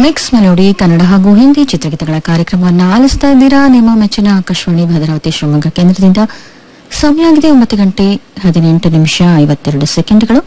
mix melody Kannada ಹಾಗೂ ಹಿಂದಿ ಚಿತ್ರಗೀತೆಗಳ ಕಾರ್ಯಕ್ರಮವನ್ನು ಆಲಿಸ್ತಾ ಇದ್ದೀರಾ ನಿಮ್ಮ ಮೆಚ್ಚಿನ ಆಕಾಶವಾಣಿ ಭದ್ರಾವತಿ ಶಿವಮೊಗ್ಗ ಕೇಂದ್ರದಿಂದ ಸಮಯ ಆಗಿದೆ ಒಂಬತ್ತು ಗಂಟೆ ಹದಿನೆಂಟು ನಿಮಿಷ ಐವತ್ತೆರಡು ಸೆಕೆಂಡ್ಗಳು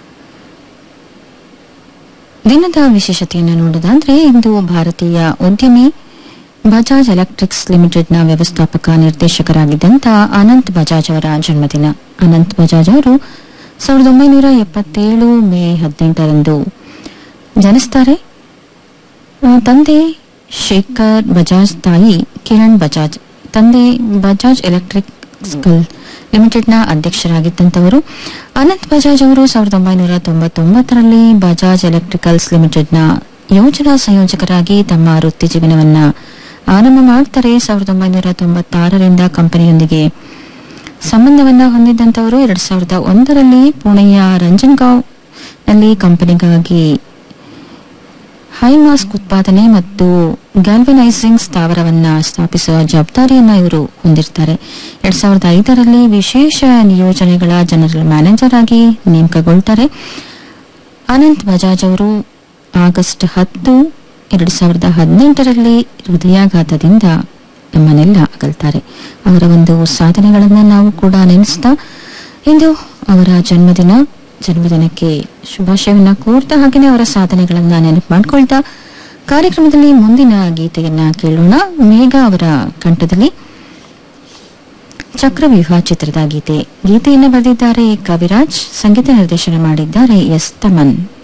ದಿನದ ವಿಶೇಷತೆಯನ್ನು ನೋಡೋದಾದ್ರೆ ಇಂದು ಭಾರತೀಯ ಉದ್ಯಮಿ ಬಜಾಜ್ ಎಲೆಕ್ಟ್ರಿಕ್ಸ್ ಲಿಮಿಟೆಡ್ನ ವ್ಯವಸ್ಥಾಪಕ ನಿರ್ದೇಶಕರಾಗಿದ್ದಂಥ ಅನಂತ್ ಬಜಾಜ್ ಅವರ ಜನ್ಮದಿನ ಅನಂತ್ ಬಜಾಜ್ ಅವರು ಸಾವಿರದ ಒಂಬೈನೂರ ಎಪ್ಪತ್ತೇಳು ಮೇ ಹದಿನೆಂಟರಂದು ಜನಿಸ್ತಾರೆ ಆ, ತಂದೆ ಶೇಖರ್ ಬಜಾಜ್ ತಾಯಿ ಕಿರಣ್ ಬಜಾಜ್ ತಂದೆ ಬಜಾಜ್ ಎಲೆಕ್ಟ್ರಿಕಲ್ ಲಿಮಿಟೆಡ್ನ ಅಧ್ಯಕ್ಷರಾಗಿದ್ದಂಥವರು ಅನಂತ್ ಬಜಾಜ್ ಅವರು ಸಾವಿರದ ಒಂಬೈನೂರ ತೊಂಬತ್ತೊಂಬತ್ತರಲ್ಲಿ ಬಜಾಜ್ ಎಲೆಕ್ಟ್ರಿಕಲ್ಸ್ ಲಿಮಿಟೆಡ್ನ ಯೋಜನಾ ಸಂಯೋಜಕರಾಗಿ ತಮ್ಮ ವೃತ್ತಿ ಜೀವನವನ್ನ ಆರಂಭ ಮಾಡ್ತಾರೆ ಸಾವಿರದ ಒಂಬೈನೂರ ತೊಂಬತ್ತಾರರಿಂದ ಕಂಪನಿಯೊಂದಿಗೆ ಸಂಬಂಧವನ್ನ ಹೊಂದಿದ್ದಂಥವರು ಎರಡ್ ಸಾವಿರದ ಒಂದರಲ್ಲಿ ಪುಣೆಯ ರಂಜನ್ಗಾಂವ್ ನಲ್ಲಿ ಕಂಪನಿಗಾಗಿ ಹೈಮಾಸ್ಕ್ ಉತ್ಪಾದನೆ ಮತ್ತು ಗ್ಯಾಲ್ವನೈಸಿಂಗ್ ಸ್ಥಾವರವನ್ನ ಸ್ಥಾಪಿಸುವ ಜವಾಬ್ದಾರಿಯನ್ನ ಇವರು ಹೊಂದಿರ್ತಾರೆ ಎರಡ್ ಸಾವಿರದ ಐದರಲ್ಲಿ ವಿಶೇಷ ನಿಯೋಜನೆಗಳ ಜನರಲ್ ಮ್ಯಾನೇಜರ್ ಆಗಿ ನೇಮಕಗೊಳ್ತಾರೆ ಅನಂತ್ ಬಜಾಜ್ ಅವರು ಆಗಸ್ಟ್ ಹತ್ತು ಎರಡ್ ಸಾವಿರದ ಹದಿನೆಂಟರಲ್ಲಿ ಹೃದಯಾಘಾತದಿಂದ ನಮ್ಮನ್ನೆಲ್ಲ ಅಗಲ್ತಾರೆ ಅವರ ಒಂದು ಸಾಧನೆಗಳನ್ನ ನಾವು ಕೂಡ ನೆನೆಸ್ತಾ ಇಂದು ಅವರ ಜನ್ಮದಿನ ಜನ್ಮದಿನಕ್ಕೆ ಶುಭಾಶಯವನ್ನ ಕೋರ್ತಾ ಹಾಗೆಯೇ ಅವರ ಸಾಧನೆಗಳನ್ನ ನೆನಪು ಮಾಡ್ಕೊಳ್ತಾ ಕಾರ್ಯಕ್ರಮದಲ್ಲಿ ಮುಂದಿನ ಗೀತೆಯನ್ನ ಕೇಳೋಣ ಮೇಘ ಅವರ ಕಂಠದಲ್ಲಿ ಚಕ್ರವ್ಯೂಹ ಚಿತ್ರದ ಗೀತೆ ಗೀತೆಯನ್ನು ಬರೆದಿದ್ದಾರೆ ಕವಿರಾಜ್ ಸಂಗೀತ ನಿರ್ದೇಶನ ಮಾಡಿದ್ದಾರೆ ಎಸ್ ತಮನ್